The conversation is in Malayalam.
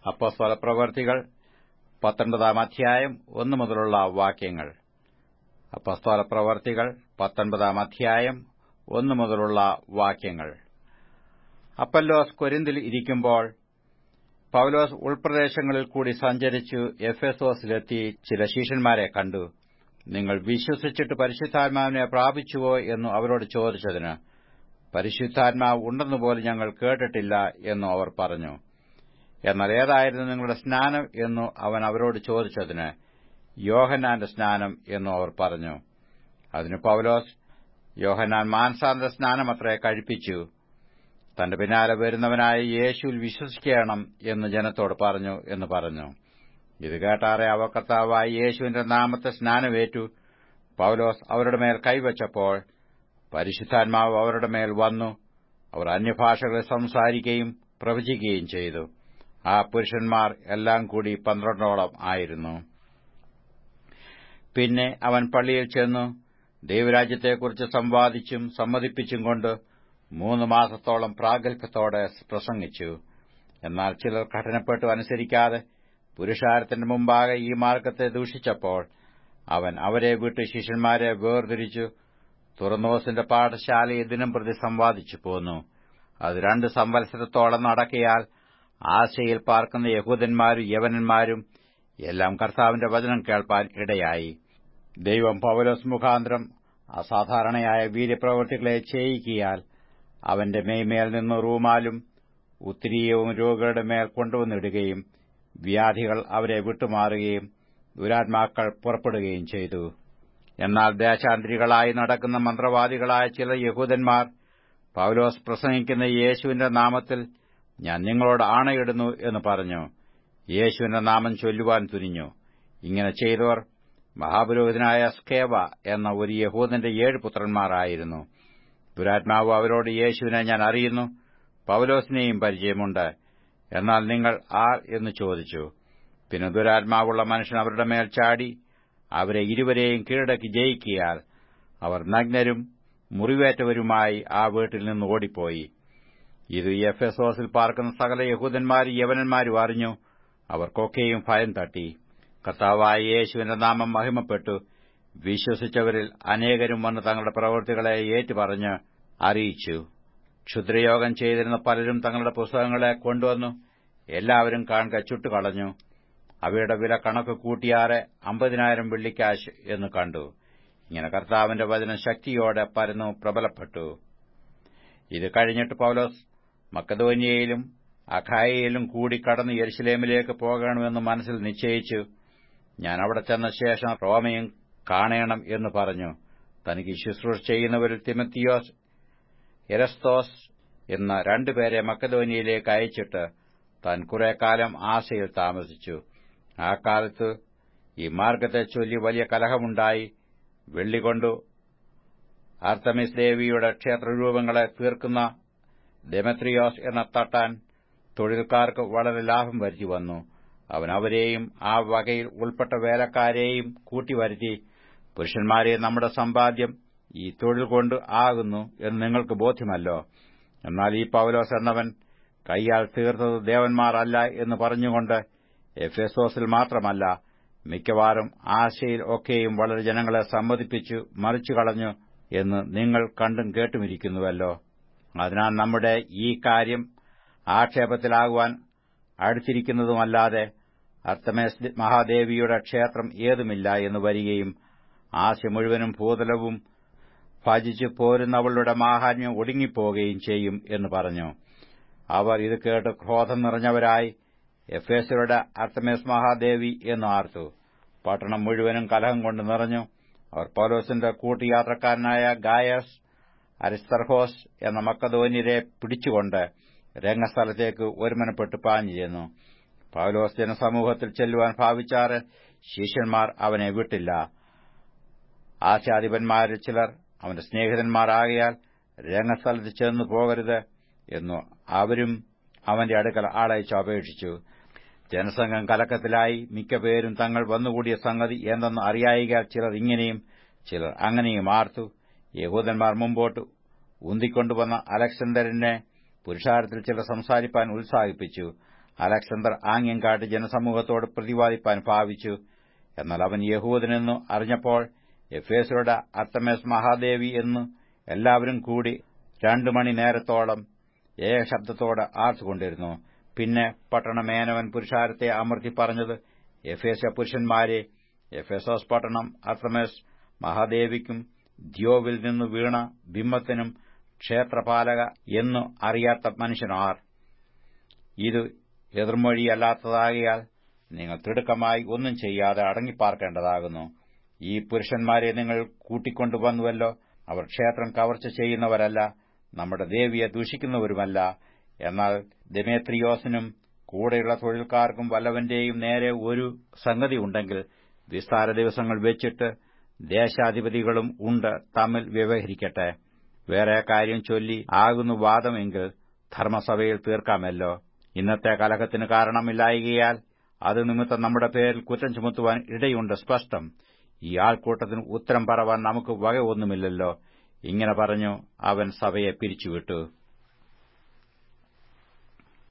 അപ്പോസ്തല പ്രവർത്തികൾ പത്തൊൻപതാം അധ്യായം ഒന്നു മുതലുള്ള വാക്യങ്ങൾ അപ്പോസ്തല പ്രവർത്തികൾ പത്തൊൻപതാം അധ്യായം ഒന്നു മുതലുള്ള വാക്യങ്ങൾ അപ്പല്ലോസ് കൊരിന്തിൽ ഇരിക്കുമ്പോൾ പൌലോസ് ഉൾപ്രദേശങ്ങളിൽ കൂടി സഞ്ചരിച്ചു എഫെസോസിലെത്തി ചില ശിഷ്യന്മാരെ കണ്ടു നിങ്ങൾ വിശ്വസിച്ചിട്ട് പരിശുദ്ധാത്മാവിനെ പ്രാപിച്ചുവോ എന്നു അവരോട് ചോദിച്ചതിന് പരിശുദ്ധാത്മാവ് ഉണ്ടെന്നുപോലും ഞങ്ങൾ കേട്ടിട്ടില്ല എന്നു അവർ പറഞ്ഞു എന്നാൽ ഏതായിരുന്നു നിങ്ങളുടെ സ്നാനം എന്നു അവൻ അവരോട് ചോദിച്ചതിന് യോഹന്നാന്റെ സ്നാനം എന്നു അവർ പറഞ്ഞു അതിന് പൌലോസ് യോഹന്നാൻ മാനസാന്തര സ്നാനമത്രേ കഴിപ്പിച്ചു തന്റെ പിന്നാലെ വരുന്നവനായ യേശുവിൽ വിശ്വസിക്കണം എന്ന് ജനത്തോട് പറഞ്ഞു എന്ന് പറഞ്ഞു ഇത് കേട്ടാറെ അവർ കർത്താവായ യേശുവിന്റെ നാമത്തെ സ്നാനമേറ്റു പൌലോസ് അവരുടെ മേൽ കൈവച്ചപ്പോൾ പരിശുദ്ധാത്മാവ് അവരുടെ മേൽ വന്നു അവർ അന്യഭാഷകളിൽ സംസാരിക്കുകയും പ്രവചിക്കുകയും ചെയ്തു ആ പുരുഷന്മാർ എല്ലാം കൂടി പന്ത്രണ്ടോളം ആയിരുന്നു പിന്നെ അവൻ പള്ളിയിൽ ചെന്നു ദൈവരാജ്യത്തെക്കുറിച്ച് സംവാദിച്ചും സമ്മതിപ്പിച്ചും കൊണ്ട് മൂന്ന് മാസത്തോളം പ്രാഗൽഭ്യത്തോടെ പ്രസംഗിച്ചു എന്നാൽ ചിലർ കഠിനപ്പെട്ടു അനുസരിക്കാതെ പുരുഷാരത്തിന്റെ മുമ്പാകെ ഈ മാർഗത്തെ ദൂഷിച്ചപ്പോൾ അവൻ അവരെ വിട്ട് ശിഷ്യന്മാരെ വേർതിരിച്ചു തുറന്നോസിന്റെ പാഠശാലയെ ദിനം പ്രതി സമ്പാദിച്ചു പോന്നു അത് രണ്ട് സംവത്സരത്തോളം നടക്കിയാൽ ആശയിൽ പാർക്കുന്ന യഹൂദന്മാരും യവനന്മാരും എല്ലാം കർത്താവിന്റെ വചനം കേൾപ്പാൻ ഇടയായി ദൈവം പൗലോസ് മുഖാന്തരം അസാധാരണയായ വീര്യപ്രവൃത്തികളെ ചെയ്യിക്കിയാൽ അവന്റെ മേയ്മേൽ നിന്ന് റൂമാലും ഉത്തിരീയവും രോഗികളുടെ മേൽ കൊണ്ടുവന്നിടുകയും വ്യാധികൾ അവരെ വിട്ടുമാറുകയും ദുരാത്മാക്കൾ പുറപ്പെടുകയും ചെയ്തു എന്നാൽ ദേശാന്തരികളായി നടക്കുന്ന മന്ത്രവാദികളായ ചില യഹൂദന്മാർ പൌലോസ് പ്രസംഗിക്കുന്ന യേശുവിന്റെ നാമത്തിൽ ഞാൻ നിങ്ങളോട് ആണയിടുന്നു എന്ന് പറഞ്ഞു യേശുവിന്റെ നാമം ചൊല്ലുവാൻ തുനിഞ്ഞു ഇങ്ങനെ ചെയ്തവർ മഹാപുരോഹിതനായ സ്കേവ എന്ന ഒരു യഹൂദന്റെ ഏഴ് പുത്രന്മാരായിരുന്നു ദുരാത്മാവ് അവരോട് യേശുവിനെ ഞാൻ അറിയുന്നു പൌലോസിനെയും പരിചയമുണ്ട് എന്നാൽ നിങ്ങൾ ആർ എന്ന് ചോദിച്ചു പിന്നെ ദുരാത്മാവുള്ള മനുഷ്യൻ അവരുടെ മേൽ ചാടി അവരെ ഇരുവരെയും കീഴടക്കി ജയിക്കിയാൽ അവർ നഗ്നരും മുറിവേറ്റവരുമായി ആ വീട്ടിൽ നിന്ന് ഓടിപ്പോയി ഇത് എഫെസോസിൽ പാർക്കുന്ന സകല യഹൂദന്മാരും യവനന്മാരും അറിഞ്ഞു അവർക്കൊക്കെയും ഭയം തട്ടി കർത്താവായ യേശുവിന്റെ നാമം മഹിമപ്പെട്ടു വിശ്വസിച്ചവരിൽ അനേകരും വന്ന് തങ്ങളുടെ പ്രവൃത്തികളെ ഏറ്റുപറഞ്ഞ് അറിയിച്ചു ക്ഷുദ്രയോഗം ചെയ്തിരുന്ന പലരും തങ്ങളുടെ പുസ്തകങ്ങളെ കൊണ്ടുവന്നു എല്ലാവരും കാണുക ചുട്ടുകളഞ്ഞു അവയുടെ വില കണക്ക് കൂട്ടിയാറെ അമ്പതിനായിരം വെള്ളിക്കാശ് എന്ന് കണ്ടു ഇങ്ങനെ കർത്താവിന്റെ വചനം ശക്തിയോടെ പരന്നു പ്രബലപ്പെട്ടു ഇത് കഴിഞ്ഞിട്ട് പൌലോസ് മക്കതോന്യയിലും അഖായയിലും കൂടി കടന്ന് യെരുശലേമിലേക്ക് പോകണമെന്ന് മനസ്സിൽ നിശ്ചയിച്ചു ഞാൻ അവിടെ ചെന്ന ശേഷം റോമയും കാണണം എന്ന് പറഞ്ഞു തനിക്ക് ശുശ്രൂഷ ചെയ്യുന്നവരിൽ തിമത്തിയോസ് എരസ്തോസ് എന്ന രണ്ടുപേരെ മക്കതോനിയയിലേക്ക് അയച്ചിട്ട് താൻ കുറെ കാലം ആശയിൽ താമസിച്ചു ആ കാലത്ത് ഈ മാർഗത്തെ ചൊല്ലി വലിയ കലഹമുണ്ടായി വെള്ളികൊണ്ടു ആർത്തമിസ് ദേവിയുടെ ക്ഷേത്രരൂപങ്ങളെ തീർക്കുന്ന ഡെമത്രിയോസ് എന്ന തട്ടാൻ തൊഴിൽക്കാർക്ക് വളരെ ലാഭം വരുത്തി വന്നു അവൻ അവരെയും ആ വകയിൽ ഉൾപ്പെട്ട വേലക്കാരെയും കൂട്ടിവരുത്തി പുരുഷന്മാരെ നമ്മുടെ സമ്പാദ്യം ഈ തൊഴിൽ കൊണ്ട് ആകുന്നു എന്ന് നിങ്ങൾക്ക് ബോധ്യമല്ലോ എന്നാൽ ഈ പൌലോസ് എന്നവൻ കൈയാൽ തീർത്തത് ദേവന്മാരല്ല എന്ന് പറഞ്ഞുകൊണ്ട് എഫേസോസിൽ മാത്രമല്ല മിക്കവാറും ആശയിൽ ഒക്കെയും വളരെ ജനങ്ങളെ സമ്മതിപ്പിച്ചു മറിച്ചു കളഞ്ഞു എന്ന് നിങ്ങൾ കണ്ടും കേട്ടുമിരിക്കുന്നുവല്ലോ അതിനാൽ നമ്മുടെ ഈ കാര്യം ആക്ഷേപത്തിലാകുവാൻ അടുത്തിരിക്കുന്നതുമല്ലാതെ അർത്തമേസ് മഹാദേവിയുടെ ക്ഷേത്രം ഏതുമില്ല എന്ന് വരികയും ആശ മുഴുവനും ഭൂതലവും ഭജിച്ചു പോരുന്നവളുടെ മാഹാത്മ്യം ഒടുങ്ങിപ്പോവുകയും ചെയ്യും എന്ന് പറഞ്ഞു അവർ ഇത് കേട്ട് ക്രോധം നിറഞ്ഞവരായി എഫേസരുടെ അർത്തമേസ് മഹാദേവി എന്ന് ആർത്തു പട്ടണം മുഴുവനും കലഹം കൊണ്ട് നിറഞ്ഞു അവർ പൗലോസിന്റെ കൂട്ടുയാത്രക്കാരനായ ഗായസ് അരിസ്തർഹോസ് എന്ന മക്കതോന്യരെ പിടിച്ചുകൊണ്ട് രംഗസ്ഥലത്തേക്ക് ഒരുമനപ്പെട്ട് പാഞ്ഞു ചെന്നു പൗലോസ് ജനസമൂഹത്തിൽ ചെല്ലുവാൻ ഭാവിച്ചാറ് ശിഷ്യന്മാർ അവനെ വിട്ടില്ല ആശാധിപന്മാരിൽ ചിലർ അവന്റെ സ്നേഹിതന്മാരാകയാൽ രംഗസ്ഥലത്ത് ചെന്നു പോകരുത് എന്നു അവരും അവന്റെ അടുക്കൽ ആളയച്ച് അപേക്ഷിച്ചു ജനസംഘം കലക്കത്തിലായി മിക്കപേരും തങ്ങൾ വന്നുകൂടിയ സംഗതി എന്തെന്ന് അറിയായിക ചിലർ ഇങ്ങനെയും ചിലർ അങ്ങനെയും ആർത്തു യഹൂദന്മാർ മുമ്പോട്ട് ഉന്തിക്കൊണ്ടുവന്ന അലക്സാണ്ടറിനെ പുരുഷാരത്തിൽ ചിലർ സംസാരിപ്പാൻ ഉത്സാഹിപ്പിച്ചു അലക്സാണ്ടർ ആംഗ്യം കാട്ടി ജനസമൂഹത്തോട് പ്രതിവാദിപ്പാൻ ഭാവിച്ചു എന്നാൽ അവൻ യഹൂദനെന്നു അറിഞ്ഞപ്പോൾ എഫേസരുടെ അർത്തമേസ് മഹാദേവി എന്ന് എല്ലാവരും കൂടി രണ്ടു മണി നേരത്തോളം ഏക ശബ്ദത്തോട് ആർത്തുകൊണ്ടിരുന്നു പിന്നെ പട്ടണമേനവൻ പുരുഷാരത്തെ അമർത്തി പറഞ്ഞത് എഫേസ പുരുഷന്മാരെ എഫേസോസ് പട്ടണം അർത്തമേസ് മഹാദേവിക്കും ദ്യോവിൽ നിന്നു വീണ ബിംബത്തിനും ക്ഷേത്രപാലക എന്നു അറിയാത്ത മനുഷ്യനാർ ഇത് എതിർമൊഴിയല്ലാത്തതാകിയാൽ നിങ്ങൾ തിടുക്കമായി ഒന്നും ചെയ്യാതെ അടങ്ങിപ്പാർക്കേണ്ടതാകുന്നു ഈ പുരുഷന്മാരെ നിങ്ങൾ കൂട്ടിക്കൊണ്ടുവന്നുവല്ലോ അവർ ക്ഷേത്രം കവർച്ച ചെയ്യുന്നവരല്ല നമ്മുടെ ദേവിയെ ദൂഷിക്കുന്നവരുമല്ല എന്നാൽ ദമേത്രിയോസിനും കൂടെയുള്ള തൊഴിൽക്കാർക്കും വല്ലവന്റെയും നേരെ ഒരു സംഗതി ഉണ്ടെങ്കിൽ വിസ്താര ദിവസങ്ങൾ വെച്ചിട്ട് ദേശാധിപതികളും ഉണ്ട് തമ്മിൽ വ്യവഹരിക്കട്ടെ വേറെ കാര്യം ചൊല്ലി ആകുന്നു വാദമെങ്കിൽ ധർമ്മസഭയിൽ തീർക്കാമല്ലോ ഇന്നത്തെ കലഹത്തിന് കാരണമില്ലായികയാൽ അത് നിമിത്തം നമ്മുടെ പേരിൽ കുറ്റം ചുമത്തുവാൻ ഇടയുണ്ട് സ്പഷ്ടം ഈ ആൾക്കൂട്ടത്തിന് ഉത്തരം പറവാൻ നമുക്ക് വക ഒന്നുമില്ലല്ലോ ഇങ്ങനെ പറഞ്ഞു അവൻ സഭയെ പിരിച്ചുവിട്ടു